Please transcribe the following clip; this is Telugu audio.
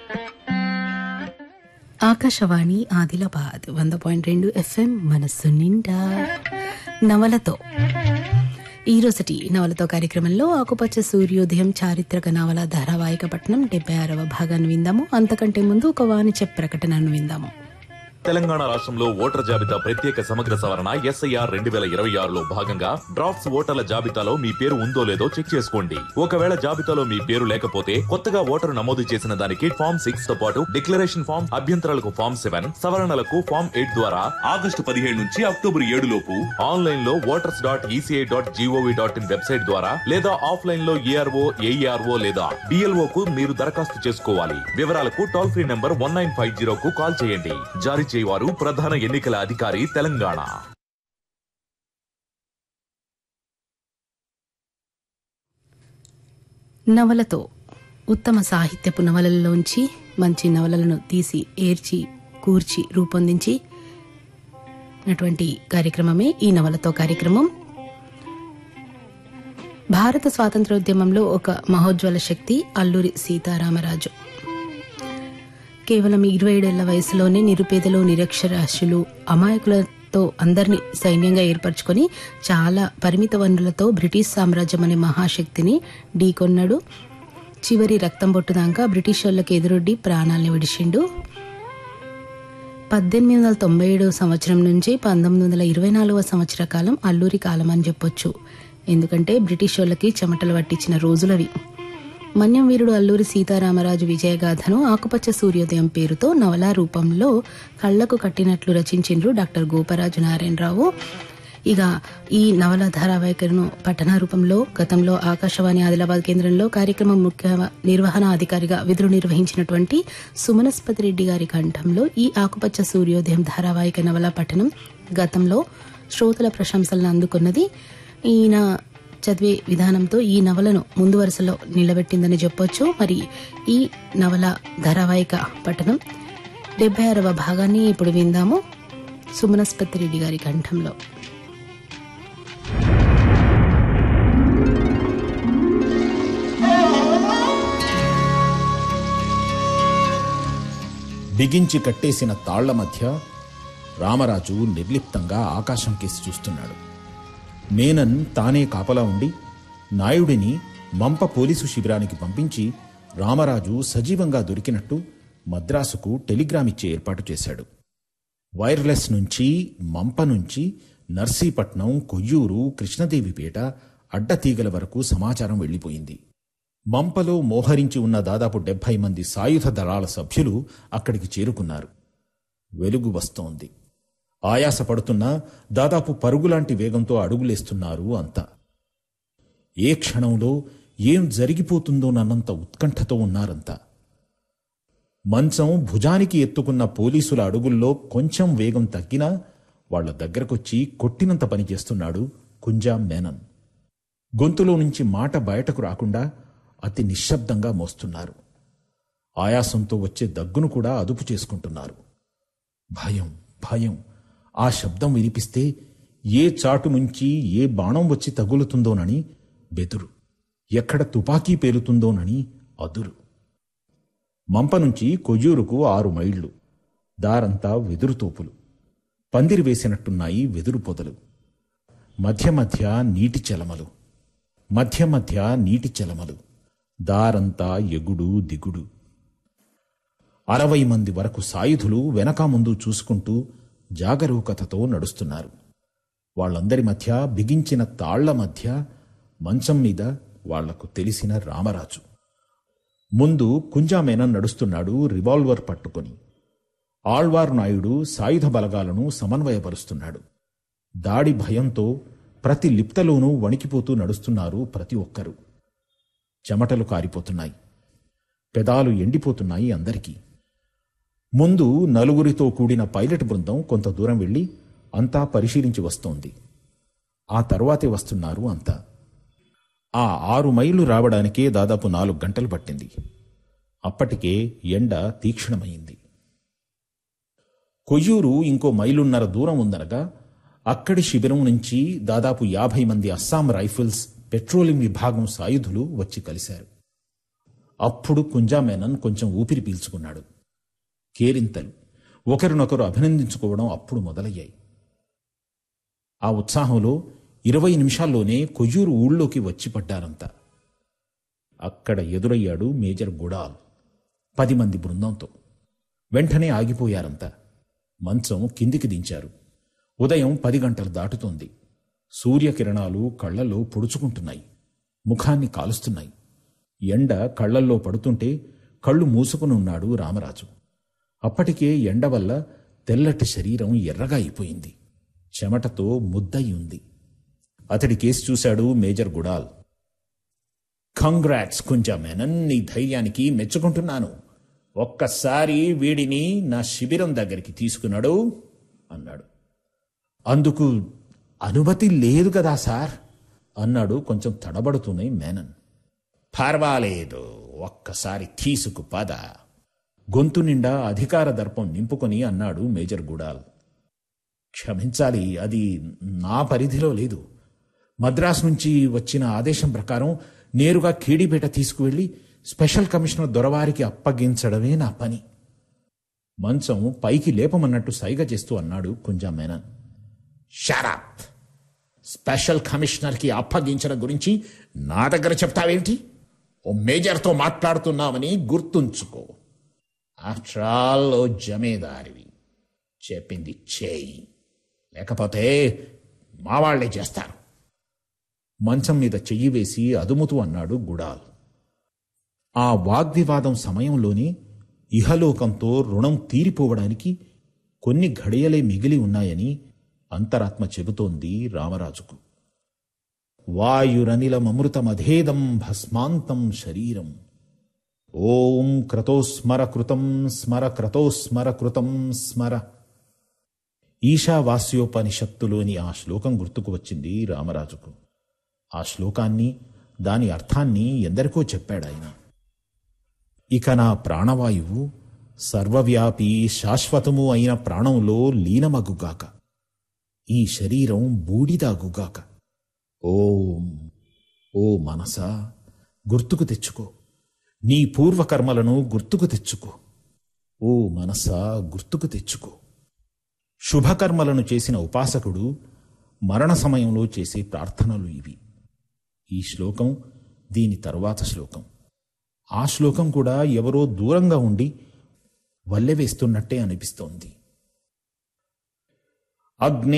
ఆకాశవాణి ఆదిలాబాద్ వంద పాయింట్ రెండు ఎఫ్ఎం మనస్సు నిండా నవలతో ఈ రోజుటి నవలతో కార్యక్రమంలో ఆకుపచ్చ సూర్యోదయం చారిత్రక నవల ధారావాహిక పట్టణం డెబ్బై ఆరవ భాగాన్ని విందాము అంతకంటే ముందు ఒక వాణిజ్య ప్రకటనను విందాము తెలంగాణ రాష్ట్రంలో ఓటర్ జాబితా ప్రత్యేక సమగ్ర సవరణ ఎస్ఐఆర్ రెండు వేల ఇరవై ఆరులో భాగంగా డ్రాఫ్ట్స్ ఓటర్ల జాబితాలో మీ పేరు ఉందో లేదో చెక్ చేసుకోండి ఒకవేళ జాబితాలో మీ పేరు లేకపోతే కొత్తగా ఓటరు నమోదు చేసిన దానికి ఫామ్ సిక్స్ తో పాటు డిక్లరేషన్ ఫామ్ అభ్యంతరాలకు ఫామ్ సెవెన్ సవరణలకు ఫామ్ ఎయిట్ ద్వారా ఆగస్టు పదిహేడు నుంచి అక్టోబర్ ఏడు లోపు ఆన్లైన్ లో voters dot ECI dot GOV dot in website ద్వారా లేదా ఆఫ్లైన్ లో ఏఆర్ఓ ఏఈఆర్ఓ లేదా డిఎల్ఓ కు మీరు దరఖాస్తు చేసుకోవాలి వివరాలకు toll free number one nine five zero కు కాల్ చేయండి జారీ చేయవారు ప్రధాన ఎన్నికల అధికారి తెలంగాణ నవలతో ఉత్తమ సాహిత్యపు నవలల్లోంచి మంచి నవలలను తీసి ఏర్చి కూర్చి రూపొందించి నటువంటి కార్యక్రమమే ఈ నవలతో కార్యక్రమం భారత స్వాతంత్రోద్యమంలో ఒక మహోజ్వల శక్తి అల్లూరి సీతారామరాజు కేవలం ఇరవై ఏడేళ్ల వయసులోనే నిరుపేదలు నిరక్షరాస్యులు అమాయకులతో అందరినీ సైన్యంగా ఏర్పరచుకొని చాలా పరిమిత వనరులతో బ్రిటిష్ సామ్రాజ్యం అనే మహాశక్తిని ఢీకొన్నాడు చివరి రక్తం బొట్టుదాకా బ్రిటిష్ వాళ్ళకి ఎదురొడ్డి ప్రాణాల్ని విడిచిండు పద్దెనిమిది వందల తొంభై ఏడవ సంవత్సరం నుంచి పంతొమ్మిది వందల ఇరవై నాలుగవ సంవత్సర కాలం అల్లూరి కాలం అని చెప్పొచ్చు ఎందుకంటే బ్రిటిష్ వాళ్ళకి చెమటలు పట్టించిన రోజులవి మన్యం వీరుడు అల్లూరి సీతారామరాజు విజయగాథను ఆకుపచ్చ సూర్యోదయం పేరుతో నవలా రూపంలో కళ్లకు కట్టినట్లు రచించిండ్రు డాక్టర్ గోపరాజు నారాయణరావు ఇక ఈ నవల ధారావాహికను పఠన రూపంలో గతంలో ఆకాశవాణి ఆదిలాబాద్ కేంద్రంలో కార్యక్రమం ముఖ్య నిర్వహణ అధికారిగా విధులు నిర్వహించినటువంటి సుమనస్పతి రెడ్డి గారి కంఠంలో ఈ ఆకుపచ్చ సూర్యోదయం ధారావాహిక నవల పఠనం గతంలో శ్రోతల ప్రశంసలను అందుకున్నది ఈయన చదివే విధానంతో ఈ నవలను ముందు వరుసలో నిలబెట్టిందని చెప్పొచ్చు మరి ఈ నవల ధారావాహిక పఠనం డెబ్బై ఆరవ భాగాన్ని ఇప్పుడు విందాము సుమనస్పతి రెడ్డి గారి కంఠంలో బిగించి కట్టేసిన తాళ్ల మధ్య రామరాజు నిర్లిప్తంగా ఆకాశం కేసి చూస్తున్నాడు మేనన్ తానే కాపలా ఉండి నాయుడిని మంప పోలీసు శిబిరానికి పంపించి రామరాజు సజీవంగా దొరికినట్టు మద్రాసుకు టెలిగ్రామ్ ఇచ్చే ఏర్పాటు చేశాడు వైర్లెస్ నుంచి మంప నుంచి నర్సీపట్నం కొయ్యూరు కృష్ణదేవిపేట అడ్డతీగల వరకు సమాచారం వెళ్లిపోయింది మంపలో మోహరించి ఉన్న దాదాపు డెబ్బై మంది సాయుధ దళాల సభ్యులు అక్కడికి చేరుకున్నారు వెలుగు వస్తోంది ఆయాసపడుతున్నా దాదాపు పరుగులాంటి వేగంతో అడుగులేస్తున్నారు అంతా ఏ క్షణంలో ఏం జరిగిపోతుందోనన్నంత ఉత్కంఠతో ఉన్నారంతా మంచం భుజానికి ఎత్తుకున్న పోలీసుల అడుగుల్లో కొంచెం వేగం తగ్గినా వాళ్ల దగ్గరకొచ్చి కొట్టినంత పని చేస్తున్నాడు కుంజాం మేనన్ గొంతులో నుంచి మాట బయటకు రాకుండా అతి నిశ్శబ్దంగా మోస్తున్నారు ఆయాసంతో వచ్చే దగ్గును కూడా అదుపు చేసుకుంటున్నారు భయం భయం ఆ శబ్దం వినిపిస్తే ఏ చాటు నుంచి ఏ బాణం వచ్చి తగులుతుందోనని బెదురు ఎక్కడ తుపాకీ పేలుతుందోనని అదురు మంప నుంచి కొయ్యూరుకు ఆరు మైళ్లు దారంతా వెదురు తోపులు పందిరి వేసినట్టున్నాయి వెదురు పొదలు మధ్య మధ్య నీటి చెలమలు మధ్య మధ్య నీటి చెలమలు దారంతా ఎగుడు దిగుడు అరవై మంది వరకు సాయుధులు వెనక ముందు చూసుకుంటూ జాగరూకతతో నడుస్తున్నారు వాళ్ళందరి మధ్య బిగించిన తాళ్ల మధ్య మంచం మీద వాళ్లకు తెలిసిన రామరాజు ముందు కుంజామేన నడుస్తున్నాడు రివాల్వర్ పట్టుకొని ఆళ్వార్ నాయుడు సాయుధ బలగాలను సమన్వయపరుస్తున్నాడు దాడి భయంతో ప్రతి లిప్తలోనూ వణికిపోతూ నడుస్తున్నారు ప్రతి ఒక్కరూ చెమటలు కారిపోతున్నాయి పెదాలు ఎండిపోతున్నాయి అందరికీ ముందు నలుగురితో కూడిన పైలట్ బృందం కొంత దూరం వెళ్లి అంతా పరిశీలించి వస్తోంది ఆ తర్వాతే వస్తున్నారు అంతా ఆ ఆరు మైళ్ళు రావడానికే దాదాపు నాలుగు గంటలు పట్టింది అప్పటికే ఎండ తీక్షణమైంది కొయ్యూరు ఇంకో మైలున్నర దూరం ఉందనగా అక్కడి శిబిరం నుంచి దాదాపు యాభై మంది అస్సాం రైఫిల్స్ పెట్రోలింగ్ విభాగం సాయుధులు వచ్చి కలిశారు అప్పుడు కుంజామేనన్ కొంచెం ఊపిరి పీల్చుకున్నాడు కేరింతలు ఒకరినొకరు అభినందించుకోవడం అప్పుడు మొదలయ్యాయి ఆ ఉత్సాహంలో ఇరవై నిమిషాల్లోనే కొయ్యూరు ఊళ్ళోకి వచ్చి పడ్డారంతా అక్కడ ఎదురయ్యాడు మేజర్ గుడాల్ పది మంది బృందంతో వెంటనే ఆగిపోయారంతా మంచం కిందికి దించారు ఉదయం పది గంటలు దాటుతోంది సూర్యకిరణాలు కళ్ళల్లో పొడుచుకుంటున్నాయి ముఖాన్ని కాలుస్తున్నాయి ఎండ కళ్ళల్లో పడుతుంటే కళ్ళు మూసుకుని ఉన్నాడు రామరాజు అప్పటికే ఎండ వల్ల తెల్లటి శరీరం ఎర్రగా అయిపోయింది చెమటతో ముద్దయి ఉంది అతడి కేసు చూశాడు major Goodall congrats Kunja Menon నీ ధైర్యానికి మెచ్చుకుంటున్నాను ఒక్కసారి వీడిని నా శిబిరం దగ్గరికి తీసుకున్నాడు అన్నాడు అందుకు అనుమతి లేదు కదా సార్ అన్నాడు కొంచెం తడబడుతూనే మేనన్ పర్వాలేదు ఒక్కసారి తీసుకు పద గొంతు నిండా అధికార దర్పం నింపుకొని అన్నాడు మేజర్ గుడాల్ క్షమించాలి అది నా పరిధిలో లేదు మద్రాస్ నుంచి వచ్చిన ఆదేశం ప్రకారం నేరుగా కేడీపేట తీసుకువెళ్లి స్పెషల్ కమిషనర్ దొరవారికి అప్పగించడమే నా పని మంచం పైకి లేపమన్నట్టు సైగ చేస్తూ అన్నాడు కుంజా మేనన్ షరాప్ స్పెషల్ కమిషనర్కి అప్పగించడం గురించి నా దగ్గర చెప్తావేంటి ఓ మేజర్తో మాట్లాడుతున్నామని గుర్తుంచుకో ఆఫ్టర్ ఆల్ ఓ జమేదారివి చెప్పింది చేయి లేకపోతే మా వాళ్లే చేస్తారు మంచం మీద చెయ్యి వేసి అదుముతూ అన్నాడు గుడాల్ ఆ వాగ్వివాదం సమయంలోనే ఇహలోకంతో రుణం తీరిపోవడానికి కొన్ని ఘడియలే మిగిలి ఉన్నాయని అంతరాత్మ చెబుతోంది రామరాజుకు వాయురనిలమృతమధేదం భస్మాంతం శరీరం ఓం క్రతోస్మర కృతం స్మర క్రతోస్మర కృతం స్మర ఈశావాస్యోపనిషత్తులోని ఆ శ్లోకం గుర్తుకు వచ్చింది రామరాజుకు ఆ శ్లోకాన్ని దాని అర్థాన్ని ఎందరికో చెప్పాడాయన ఇక నా ప్రాణవాయువు సర్వవ్యాపి శాశ్వతము అయిన ప్రాణంలో లీనమగుగాక ఈ శరీరం బూడిదాగుగాక ఓం ఓ మనసా గుర్తుకు తెచ్చుకో నీ పూర్వకర్మలను గుర్తుకు తెచ్చుకో ఓ మనసా గుర్తుకు తెచ్చుకో శుభకర్మలను చేసిన ఉపాసకుడు మరణ సమయంలో చేసే ప్రార్థనలు ఇవి ఈ శ్లోకం దీని తరువాత శ్లోకం ఆ శ్లోకం కూడా ఎవరో దూరంగా ఉండి వల్లెవేస్తున్నట్టే అనిపిస్తోంది అగ్ని